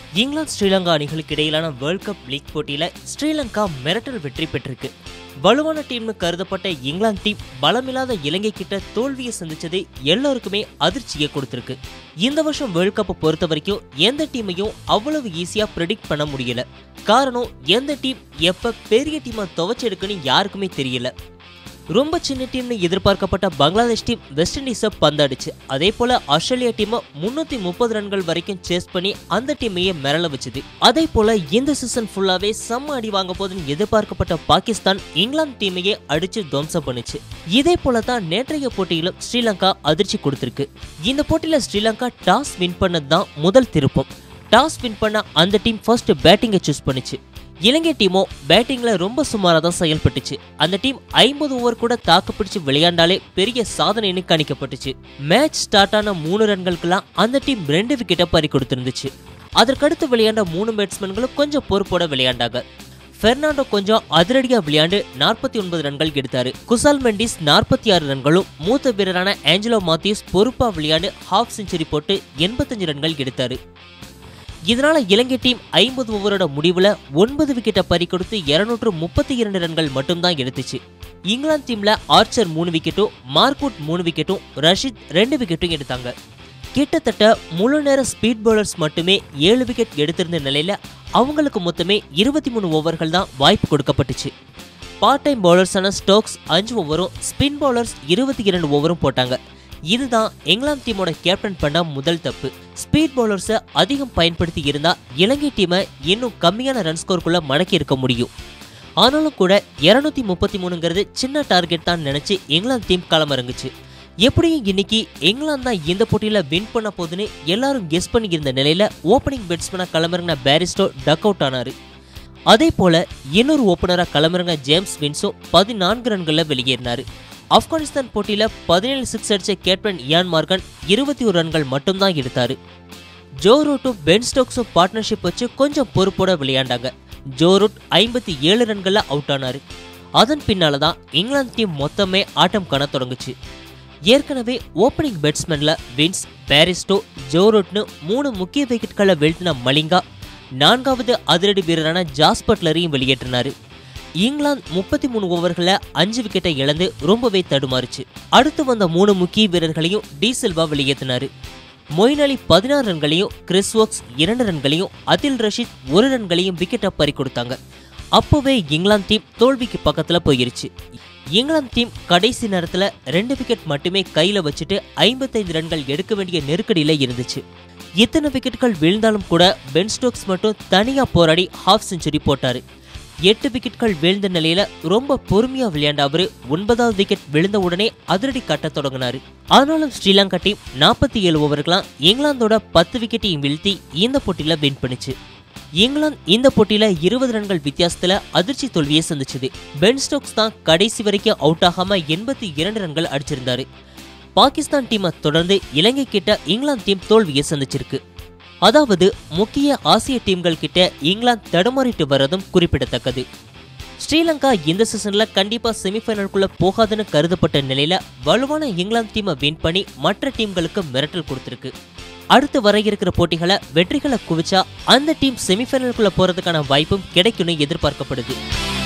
இங்கிலாந்து ஸ்ரீலங்கா அணிகளுக்கு இடையிலான world cup league போட்டியில ஸ்ரீலங்கா மிரட்டல் வெற்றி பெற்றிருக்கு வலுவான டீம்னு கருதப்பட்ட இங்கிலாந்து டீம் பலமில்லாத இலங்கை கிட்ட தோல்வியை சந்திச்சது எல்லாருக்குமே அதிர்ச்சியை கொடுத்திருக்கு இந்த வருஷம் வேர்ல்ட் கப்பை பொறுத்த வரைக்கும் எந்த டீமையும் அவ்வளவு ஈஸியா ப்ரெடிக்ட் பண்ண முடியல காரணம் எந்த டீம் எப்ப பெரிய டீமை துவச்செடுக்குன்னு யாருக்குமே தெரியல ரொம்ப சின்ன டீம்னு எதிர்பார்க்கப்பட்ட பங்களாதேஷ் டீம் வெஸ்ட் இண்டீஸை பந்தாடிச்சு அதே போல ஆஸ்திரேலியா டீமை முன்னூத்தி முப்பது ரன்கள் வரைக்கும் சேஸ் பண்ணி அந்த டீமையே மிரள வச்சுது அதே போல இந்த சீசன் ஃபுல்லாவே செம்ம அடி வாங்க போதுன்னு எதிர்பார்க்கப்பட்ட பாகிஸ்தான் இங்கிலாந்து டீமையே அடிச்சு துவம்சம் பண்ணுச்சு இதே போல தான் நேற்றைய போட்டியிலும் ஸ்ரீலங்கா அதிர்ச்சி கொடுத்திருக்கு இந்த போட்டியில ஸ்ரீலங்கா டாஸ் வின் பண்ணது தான் முதல் திருப்பம் டாஸ் வின் பண்ண அந்த டீம் ஃபர்ஸ்ட் பேட்டிங்கை சூஸ் பண்ணுச்சு இலங்கை டீமோ பேட்டிங்ல ரொம்ப சுமாராக தான் செயல்பட்டுச்சு அந்த டீம் ஐம்பது ஓவர் கூட தாக்கு பிடிச்சு விளையாண்டாலே பெரிய சாதனைன்னு கணிக்கப்பட்டுச்சு மேட்ச் ஸ்டார்ட் ஆன மூணு ரன்களுக்கெல்லாம் அந்த டீம் ரெண்டு விக்கெட்டை பறி கொடுத்திருந்துச்சு அதற்கடுத்து விளையாண்ட மூணு பேட்ஸ்மேன்களும் கொஞ்சம் பொறுப்போட விளையாண்டாங்க பெர்னாண்டோ கொஞ்சம் அதிரடியா விளையாண்டு நாற்பத்தி ஒன்பது ரன்கள் எடுத்தாரு குசால் மெண்டிஸ் நாற்பத்தி ஆறு ரன்களும் மூத்த வீரரான ஆஞ்சலோ மாத்தியூஸ் பொறுப்பா விளையாண்டு ஹாஃப் செஞ்சுரி போட்டு எண்பத்தஞ்சு ரன்கள் எடுத்தாரு இதனால இலங்கை டீம் ஐம்பது ஓவரோட முடிவுல ஒன்பது விக்கெட்டை பறி கொடுத்து இருநூற்று முப்பத்தி இரண்டு ரன்கள் மட்டும்தான் எடுத்துச்சு இங்கிலாந்து டீம்ல ஆர்ச்சர் மூணு விக்கெட்டும் மார்க்வுட் மூணு விக்கெட்டும் ரஷித் ரெண்டு விக்கெட்டும் எடுத்தாங்க கிட்டத்தட்ட முழு நேர ஸ்பீட் பவுலர்ஸ் மட்டுமே ஏழு விக்கெட் எடுத்திருந்த நிலையில அவங்களுக்கு மொத்தமே இருபத்தி மூணு ஓவர்கள் தான் வாய்ப்பு கொடுக்கப்பட்டுச்சு பார்ட் டைம் பவுலர்ஸான ஸ்டோக்ஸ் அஞ்சு ஓவரும் ஸ்பின் பவுலர்ஸ் இருபத்தி இரண்டு ஓவரும் போட்டாங்க இதுதான் இங்கிலாந்து டீமோட கேப்டன் பண்ண முதல் தப்பு ஸ்பீட் பவுலர்ஸை அதிகம் பயன்படுத்தி இருந்தா இலங்கை டீமை இன்னும் கம்மியான ரன் ஸ்கோருக்குள்ள மடக்கி இருக்க முடியும் ஆனாலும் கூட இருநூத்தி முப்பத்தி மூணுங்கிறது சின்ன டார்கெட் தான் நினைச்சு இங்கிலாந்து டீம் களமிறங்குச்சு எப்படியும் இன்னைக்கு இங்கிலாந்து தான் இந்த போட்டியில வின் பண்ண போகுதுன்னு எல்லாரும் கெஸ் பண்ணியிருந்த நிலையில ஓப்பனிங் பேட்ஸ்மேனா களமிறங்கின பேரிஸ்டோ டக் அவுட் ஆனாரு அதே போல இன்னொரு ஓப்பனரா களமிறங்கின ஜேம்ஸ் வின்ஸும் பதினான்கு ரன்கள்ல வெளியேறினாரு ஆப்கானிஸ்தான் போட்டியில பதினேழு சிக்ஸ் அடிச்ச கேப்டன் இயான் மார்கன் இருபத்தி ஒரு ரன்கள் மட்டும்தான் எடுத்தாரு ஜோ ரூட்டும் பென் ஸ்டோக்ஸும் பார்ட்னர்ஷிப் வச்சு கொஞ்சம் பொறுப்போட விளையாண்டாங்க ஜோ ரூட் ஐம்பத்தி ஏழு ரன்கள்ல அவுட் ஆனாரு அதன் பின்னால தான் இங்கிலாந்து டீம் மொத்தமே ஆட்டம் காண தொடங்குச்சு ஏற்கனவே ஓப்பனிங் பேட்ஸ்மேன்ல வின்ஸ் பேரிஸ்டோ ஜோ ரூட்னு மூணு முக்கிய விக்கெட்களை வீழ்த்தின மலிங்கா நான்காவது அதிரடி வீரரான ஜாஸ் பட்லரையும் வெளியேற்றினாரு இங்கிலாந்து முப்பத்தி மூணு ஓவர்களில் அஞ்சு விக்கெட்டை இழந்து ரொம்பவே தடுமாறுச்சு அடுத்து வந்த மூணு முக்கிய வீரர்களையும் டி சில்வா வெளியேற்றினாரு மொயின் அலி பதினாறு ரன்களையும் கிறிஸ் ஒர்க்ஸ் இரண்டு ரன்களையும் அதில் ரஷீத் ஒரு ரன்களையும் விக்கெட்டை பறி கொடுத்தாங்க அப்போவே இங்கிலாந்து டீம் தோல்விக்கு பக்கத்துல போயிருச்சு இங்கிலாந்து டீம் கடைசி நேரத்துல ரெண்டு விக்கெட் மட்டுமே கையில வச்சுட்டு ஐம்பத்தைந்து ரன்கள் எடுக்க வேண்டிய நெருக்கடியில இருந்துச்சு இத்தனை விக்கெட்டுகள் வீழ்ந்தாலும் கூட பென் ஸ்டோக்ஸ் மட்டும் தனியா போராடி ஹாஃப் செஞ்சுரி போட்டாரு எட்டு விக்கெட்கள் வீழ்ந்த நிலையில ரொம்ப பொறுமையா விளையாண்ட அவரு ஒன்பதாவது விக்கெட் விழுந்த உடனே அதிரடி கட்ட தொடங்கினாரு ஆனாலும் ஸ்ரீலங்கா டீம் நாற்பத்தி ஏழு ஓவருக்கெல்லாம் இங்கிலாந்தோட பத்து விக்கெட்டையும் வீழ்த்தி இந்த போட்டியில வின் பண்ணுச்சு இங்கிலாந்து இந்த போட்டியில இருபது ரன்கள் வித்தியாசத்துல அதிர்ச்சி தோல்வியை சந்திச்சது பென் ஸ்டோக்ஸ் தான் கடைசி வரைக்கும் அவுட் ஆகாம எண்பத்தி இரண்டு ரன்கள் அடிச்சிருந்தாரு பாகிஸ்தான் டீமை தொடர்ந்து இலங்கை கிட்ட இங்கிலாந்து டீம் தோல்வியை சந்திச்சிருக்கு அதாவது முக்கிய ஆசிய டீம்கள் கிட்ட இங்கிலாந்து தடுமாறிட்டு வர்றதும் குறிப்பிடத்தக்கது ஸ்ரீலங்கா இந்த சீசன்ல கண்டிப்பா செமிஃபைனலுக்குள்ள போகாதுன்னு கருதப்பட்ட நிலையில வலுவான இங்கிலாந்து டீமை வின் பண்ணி மற்ற டீம்களுக்கு மிரட்டல் கொடுத்திருக்கு அடுத்து வர இருக்கிற போட்டிகளை வெற்றிகளை குவிச்சா அந்த டீம் செமிஃபைனலுக்குள்ள போறதுக்கான வாய்ப்பும் கிடைக்கும்னு எதிர்பார்க்கப்படுது